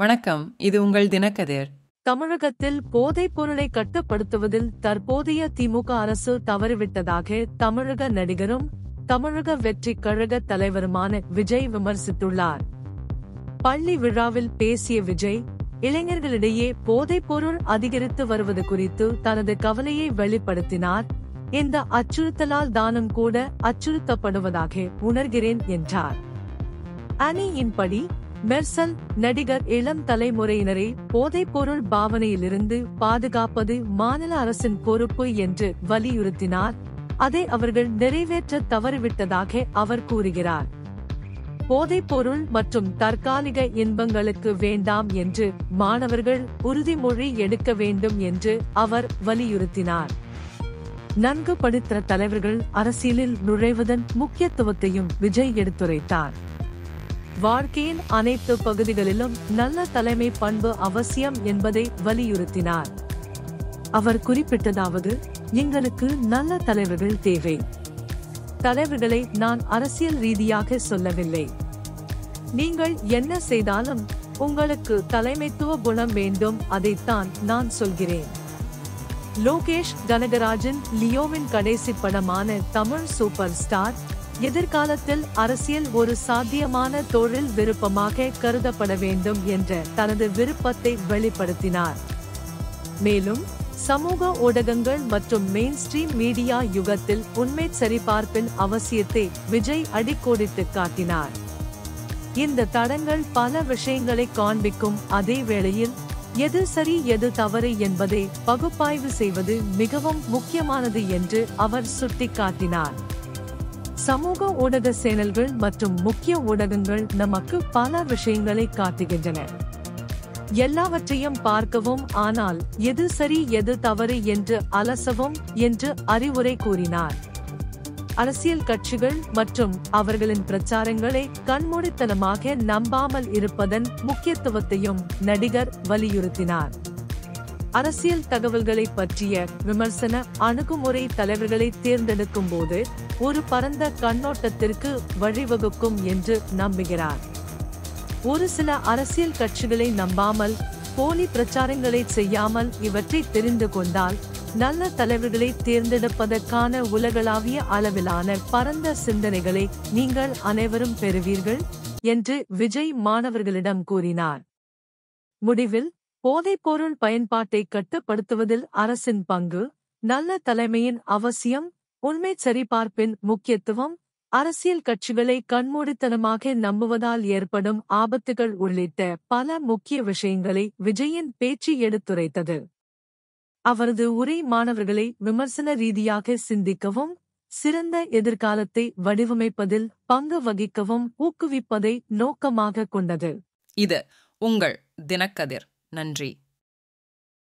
வணக்கம் இது உங்கள் தினக்கதிர் தமிழகத்தில் போதைப் பொருளை கட்டுப்படுத்துவதில் தற்போதைய திமுக அரசு தவறிவிட்டதாக தமிழக நடிகரும் தமிழக வெற்றி கழக தலைவருமான விஜய் விமர்சித்துள்ளார் பள்ளி விழாவில் பேசிய விஜய் இளைஞர்களிடையே போதைப் பொருள் அதிகரித்து வருவது குறித்து தனது கவலையை வெளிப்படுத்தினார் இந்த அச்சுறுத்தலால் தானும் கூட அச்சுறுத்தப்படுவதாக உணர்கிறேன் என்றார் அணியின்படி மெர்சல் நடிகர் இளம் தலைமுறையினரை போதைப்பொருள் பாவனையிலிருந்து பாதுகாப்பது மாநில அரசின் பொறுப்பு என்று வலியுறுத்தினார் அதை அவர்கள் நிறைவேற்ற தவறிவிட்டதாக அவர் கூறுகிறார் போதைப்பொருள் மற்றும் தற்காலிக இன்பங்களுக்கு வேண்டாம் என்று மாணவர்கள் உறுதிமொழி எடுக்க வேண்டும் என்று அவர் வலியுறுத்தினார் நன்கு படித்த தலைவர்கள் அரசியலில் நுழைவதன் முக்கியத்துவத்தையும் விஜய் எடுத்துரைத்தார் வாழ்க்கையின் அனைத்து பகுதிகளிலும் நல்ல தலைமை பண்பு அவசியம் என்பதை வலியுறுத்தினார் அவர் குறிப்பிட்டதாவது எங்களுக்கு நல்ல தலைவர்கள் தேவை தலைவர்களை நான் அரசியல் ரீதியாக சொல்லவில்லை நீங்கள் என்ன செய்தாலும் உங்களுக்கு தலைமைத்துவ குணம் வேண்டும் அதைத்தான் நான் சொல்கிறேன் லோகேஷ் கனகராஜன் லியோவின் கடைசி படமான தமிழ் சூப்பர் ஸ்டார் எதிர்காலத்தில் அரசியல் ஒரு சாத்தியமான தொழில் விருப்பமாக கருதப்பட வேண்டும் என்ற தனது விருப்பத்தை வெளிப்படுத்தினார் மேலும் சமூக ஊடகங்கள் மற்றும் மெயின் ஸ்ட்ரீம் மீடியா யுகத்தில் உண்மை சரிபார்ப்பின் அவசியத்தை விஜய் அடிக்கோடிட்டு காட்டினார் இந்த தடங்கள் பல விஷயங்களை காண்பிக்கும் அதே வேளையில் எது சரி எது தவறு என்பதை பகுப்பாய்வு செய்வது மிகவும் முக்கியமானது என்று அவர் சுட்டிக்காட்டினார் சமூக ஊடக சேனல்கள் மற்றும் முக்கிய ஊடகங்கள் நமக்கு பல விஷயங்களை காட்டுகின்றன எல்லாவற்றையும் பார்க்கவும் ஆனால் எது சரி எது தவறு என்று அலசவும் என்று அறிவுரை கூறினார் அரசியல் கட்சிகள் மற்றும் அவர்களின் பிரச்சாரங்களை கண்மூடித்தனமாக நம்பாமல் இருப்பதன் முக்கியத்துவத்தையும் நடிகர் வலியுறுத்தினார் அரசியல் தகவல்களை பற்றிய விமர்சன அணுகுமுறை தலைவர்களை தேர்ந்தெடுக்கும் போது ஒரு பரந்த கண்ணோட்டத்திற்கு வழிவகுக்கும் என்று நம்புகிறார் ஒரு சில அரசியல் கட்சிகளை நம்பாமல் போலி பிரச்சாரங்களை செய்யாமல் இவற்றை தெரிந்து கொண்டால் நல்ல தலைவர்களை தேர்ந்தெடுப்பதற்கான உலகளாவிய அளவிலான பரந்த சிந்தனைகளை நீங்கள் அனைவரும் பெறுவீர்கள் என்று விஜய் மாணவர்களிடம் கூறினார் முடிவில் போதைப்பொருள் பயன்பாட்டை கட்டுப்படுத்துவதில் அரசின் பங்கு நல்ல தலைமையின் அவசியம் உண்மை சரிபார்ப்பின் முக்கியத்துவம் அரசியல் கட்சிகளை கண்மூடித்தனமாக நம்புவதால் ஏற்படும் ஆபத்துகள் உள்ளிட்ட பல முக்கிய விஷயங்களை விஜயின் பேச்சு எடுத்துரைத்தது அவரது உரை மாணவர்களை விமர்சன ரீதியாக சிந்திக்கவும் சிறந்த எதிர்காலத்தை வடிவமைப்பதில் பங்கு வகிக்கவும் ஊக்குவிப்பதை நோக்கமாக கொண்டது இது உங்கள் தினக்கதிர் நன்றி